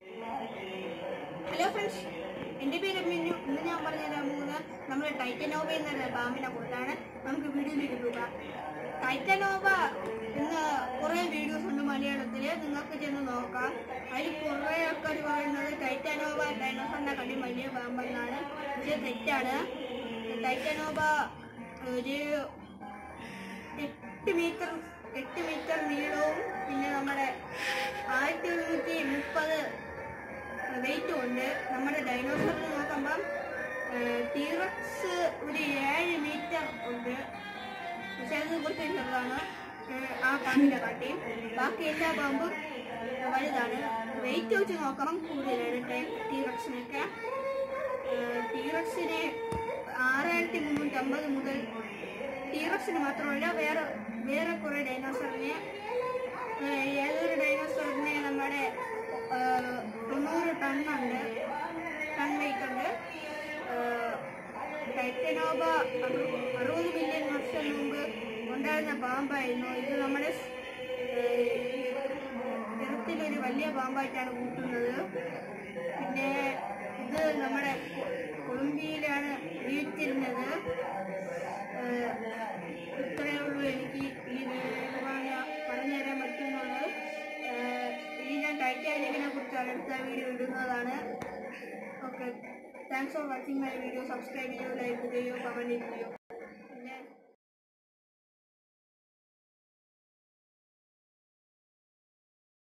hello friends എൻ്റെ പേര് മിന്നു ഇന്ന് ഞാൻ പറഞ്ഞു തരാൻ പോകുന്നത് നമ്മൾ ടൈറ്റനോവ എന്ന പാമ്പിനെ കുറിച്ചാണ് നമുക്ക് വീഡിയോയിലേക്ക് പോകാം ടൈറ്റനോവ എന്ന കുറേ വീഡിയോസ് ഉണ്ട് മലയാളത്തിൽ നിങ്ങൾക്ക് ചെന്ന് നോക്കാം അതിൽ കുറേ ആൾക്കാർ പറയുന്നത് ടൈറ്റനോവ ഡൈനോസറിനെ കണ്ടി വലിയ പാമ്പെന്നാണ് പക്ഷേ തെറ്റാണ് ടൈറ്റനോവ ഒരു എട്ട് മീറ്റർ എട്ട് മീറ്റർ നീളവും പിന്നെ നമ്മുടെ ആയിരത്തി എഴുന്നൂറ്റി മുപ്പത് വെയിറ്റും ഉണ്ട് നമ്മുടെ ഡൈനോസറിന് നോക്കുമ്പം ടീറക്സ് ഒരു ഏഴ് മീറ്റർ ഉണ്ട് പക്ഷെ അത് കുറച്ച് ചെറുതാണ് ഏഹ് ആ പാമ്പിനെ കാട്ടി ബാക്കി എല്ലാ പാമ്പും വലുതാണ് വെയിറ്റ് വെച്ച് നോക്കണം കൂടുതലാണ് ടീറക്സിനൊക്കെ ടീറക്സിന് ആറായിരത്തി മുന്നൂറ്റി അമ്പത് മുതൽ ടീറക്സിന് മാത്രമല്ല വേറെ വേറെ കുറേ ഡൈനോസറിനെ ഏഹ് ഏതൊരു ഡൈനോസറിനെ നമ്മുടെ ഏഹ് തൊണ്ണൂറ് ടണ്ണുണ്ട് ടൺ വെയിറ്റ് ഉണ്ട് ഏഹ് ടൈറ്റനോബ അറു- അറുപത് മില്യൺ വർഷം മുമ്പ് ഉണ്ടായിരുന്ന പാമ്പായിരുന്നു ഇത് നമ്മുടെ നിറത്തിലൊരു വലിയ പാമ്പായിട്ടാണ് കൂട്ടുന്നത് പിന്നെ ഇത് നമ്മുടെ കൊ- കൊളംബിയയിലാണ് ജീവിച്ചിരുന്നത് ഏഹ് ഇത്രയേ ഉള്ളൂ എനിക്ക് ഈ വീഡിയോയിൽ പറഞ്ഞ പറഞ്ഞു തരാൻ പറ്റുന്നുള്ളൂ ഏഹ് ഇനി ഞാൻ ടൈറ്റാനിക്കിനെ കുറിച്ചാണ് അടുത്ത വീഡിയോ ഇടുന്നതാണ് okay thanks for watching my video subscribe ചെയ്യൂ ലൈക്ക് ചെയ്യൂ കമൻറ്റ് ചെയ്യൂ